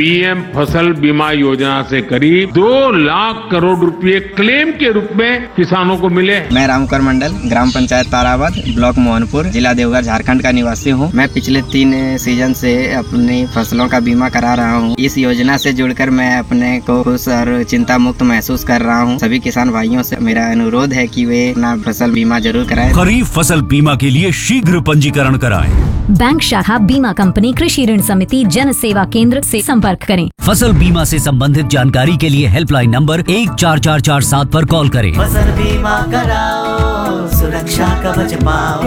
PM फसल बीमा योजना से करीब दो लाख करोड़ रुपए क्लेम के रूप में किसानों को मिले हैं मैं रामकर मंडल ग्राम पंचायत तारावद ब्लॉक मोहनपुर जिला देवघर झारखंड का निवासी हूँ मैं पिछले तीन सीजन से अपनी फसलों का बीमा करा रहा हूँ इस योजना से जुड़कर मैं अपने को खुश और चिंता मुक्त महसूस कर रहा हूँ सभी किसान भाइयों से मेरा अनुरोध है कि वे अपना फसल बीमा जरूर कराएं खरीफ फसल बीमा के लिए शीघ्र पंजीकरण कराएं बैंक शाखा बीमा कंपनी कृषि ऋण समिति जन सेवा केंद्र से संपर्क करें फसल बीमा से संबंधित जानकारी के लिए हेल्पलाइन नंबर एक चार चार चार सात पर कॉल करें फसल बीमा कराओ सुरक्षा कवच पाओ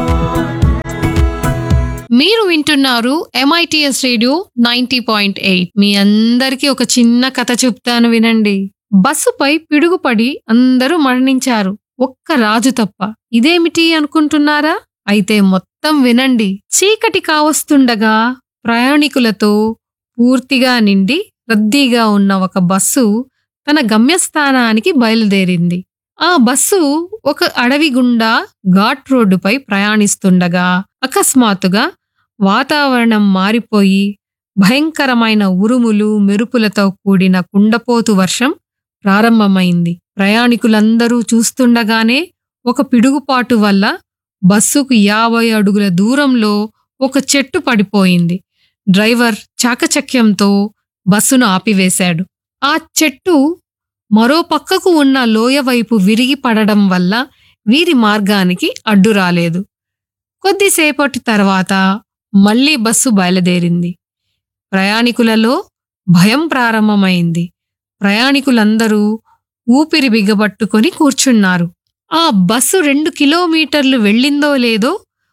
మీరు వింటున్నారు MITS radio ninety point eight మీ అందరికీ ఒక చిన్న కథ చెప్తాను వినండి బస్సుపై పిడుగుపడి అందరూ మరణించారు ఒక్క రాజు తప్ప ఇదేమిటి అనుకుంటున్నారా అయితే మొత్తం వినండి చీకటి కావస్తుండగా ప్రయాణికులతో పూర్తిగా నిండి రద్దీగా ఉన్న ఒక బస్సు తన గమ్యస్థానానికి బయలుదేరింది ఆ బస్సు ఒక అడవి గుండా ఘాట్ రోడ్డుపై ప్రయాణిస్తుండగా అకస్మాత్తుగా వాతావరణం మారిపోయి భయంకరమైన ఉరుములు మెరుపులతో కూడిన కుండపోతు వర్షం ప్రారంభమైంది ప్రయాణికులందరూ చూస్తుండగానే ఒక పిడుగుపాటు వల్ల బస్సుకు యాభై అడుగుల దూరంలో ఒక చెట్టు పడిపోయింది డ్రైవర్ చాకచక్యంతో బస్సును ఆపివేశాడు ఆ చెట్టు మరో పక్కకు ఉన్న లోయ వైపు విరిగి పడడం వల్ల వీరి మార్గానికి అడ్డు రాలేదు కొద్దిసేపటి తర్వాత మళ్ళీ బస్సు బయలుదేరింది ప్రయాణికులలో భయం ప్రారంభమైంది ప్రయాణికులందరూ ఊపిరి బిగబట్టుకొని కూర్చున్నారు ఆ బస్సు రెండు కిలోమీటర్లు వెళ్ళిందో లేదో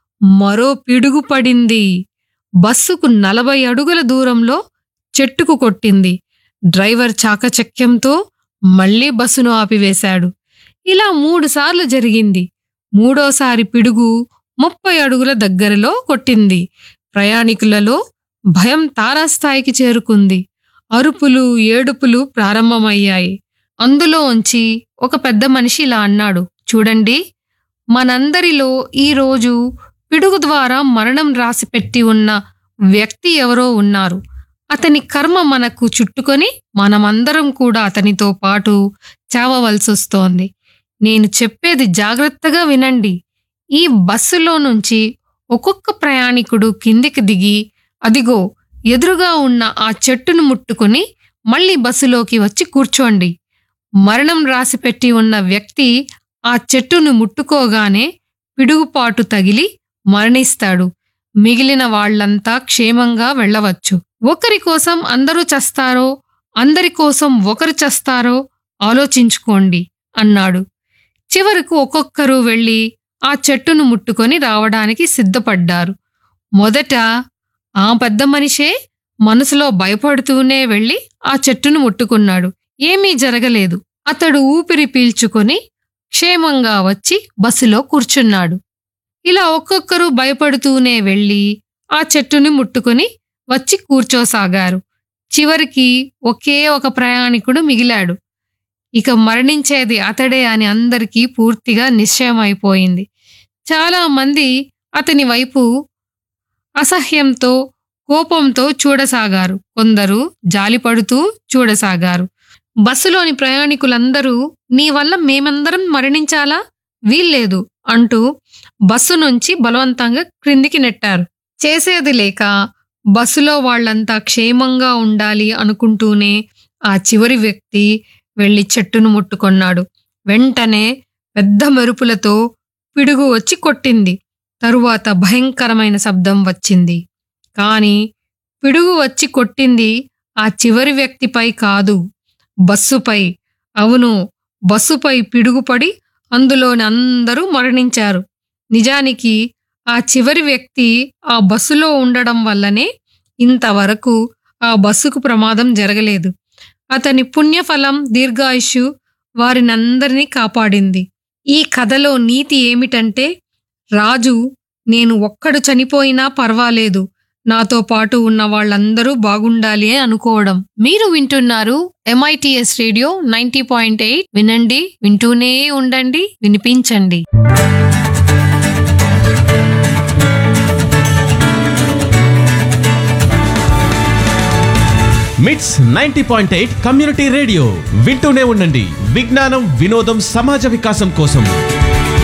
మరో పిడుగు పడింది బస్సుకు నలభై అడుగుల దూరంలో చెట్టుకు కొట్టింది డ్రైవర్ చాకచక్యంతో మళ్ళీ బస్సును ఆపివేశాడు ఇలా మూడుసార్లు జరిగింది మూడోసారి పిడుగు ముప్పై అడుగుల దగ్గరలో కొట్టింది ప్రయాణికులలో భయం తారాస్థాయికి చేరుకుంది అరుపులు ఏడుపులు ప్రారంభమయ్యాయి అందులోంచి ఒక పెద్ద మనిషి ఇలా అన్నాడు చూడండి మనందరిలో ఈరోజు పిడుగు ద్వారా మరణం రాసిపెట్టి ఉన్న వ్యక్తి ఎవరో ఉన్నారు అతని కర్మ మనకు చుట్టుకొని మనమందరం కూడా అతనితో పాటు చావవలసొస్తోంది నేను చెప్పేది జాగ్రత్తగా వినండి ఈ బస్సులో నుంచి ఒక్కొక్క ప్రయాణికుడు కిందికి దిగి అదిగో ఎదురుగా ఉన్న ఆ చెట్టును ముట్టుకుని మళ్ళీ బస్సులోకి వచ్చి కూర్చోండి మరణం రాసిపెట్టి ఉన్న వ్యక్తి ఆ చెట్టును ముట్టుకోగానే పిడుగుపాటు తగిలి మరణిస్తాడు మిగిలిన వాళ్ళంతా క్షేమంగా వెళ్ళవచ్చు ఒకరి కోసం అందరూ చస్తారో అందరి కోసం ఒకరు చస్తారో ఆలోచించుకోండి అన్నాడు చివరకు ఒక్కొక్కరు వెళ్ళి ఆ చెట్టును ముట్టుకొని రావడానికి సిద్ధపడ్డారు మొదట ఆ పెద్ద మనిషే మనసులో భయపడుతూనే వెళ్ళి ఆ చెట్టును ముట్టుకున్నాడు ఏమీ జరగలేదు అతడు ఊపిరి పీల్చుకొని క్షేమంగా వచ్చి బస్సులో కూర్చున్నాడు ఇలా ఒక్కొక్కరు భయపడుతూనే వెళ్ళి ఆ చెట్టుని ముట్టుకుని వచ్చి కూర్చోసాగారు చివరికి ఒకే ఒక ప్రయాణికుడు మిగిలాడు ఇక మరణించేది అతడే అని అందరికీ పూర్తిగా నిశ్చయమైపోయింది చాలా మంది అతని వైపు అసహ్యంతో కోపంతో చూడసాగారు కొందరు జాలిపడుతూ చూడసాగారు బస్సులోని ప్రయాణికులందరూ నీ వల్ల మేమందరం మరణించాలా వీల్లేదు అంటూ బస్సు నుంచి బలవంతంగా క్రిందికి నెట్టారు చేసేది లేక బస్సులో వాళ్ళంతా క్షేమంగా ఉండాలి అనుకుంటూనే ఆ చివరి వ్యక్తి వెళ్లి చెట్టును ముట్టుకొన్నాడు వెంటనే పెద్ద మెరుపులతో పిడుగు వచ్చి కొట్టింది తరువాత భయంకరమైన శబ్దం వచ్చింది కాని పిడుగు వచ్చి కొట్టింది ఆ చివరి వ్యక్తిపై కాదు బస్సుపై అవును బస్సుపై పిడుగుపడి అందులోని అందరూ మరణించారు నిజానికి ఆ చివరి వ్యక్తి ఆ బస్సులో ఉండడం వల్లనే ఇంతవరకు ఆ బస్సుకు ప్రమాదం జరగలేదు అతని పుణ్యఫలం దీర్ఘాయుషు వారినందరినీ కాపాడింది ఈ కథలో నీతి ఏమిటంటే రాజు నేను ఒక్కడు చనిపోయినా పర్వాలేదు నాతో పాటు ఉన్న వాళ్ళందరూ బాగుండాలి అని అనుకోవడం మీరు వింటున్నారు MITS radio ninety point eight వినండి వింటూనే ఉండండి వినిపించండి MITS ninety point eight community radio వింటూనే ఉండండి విజ్ఞానం వినోదం సమాజ వికాసం కోసం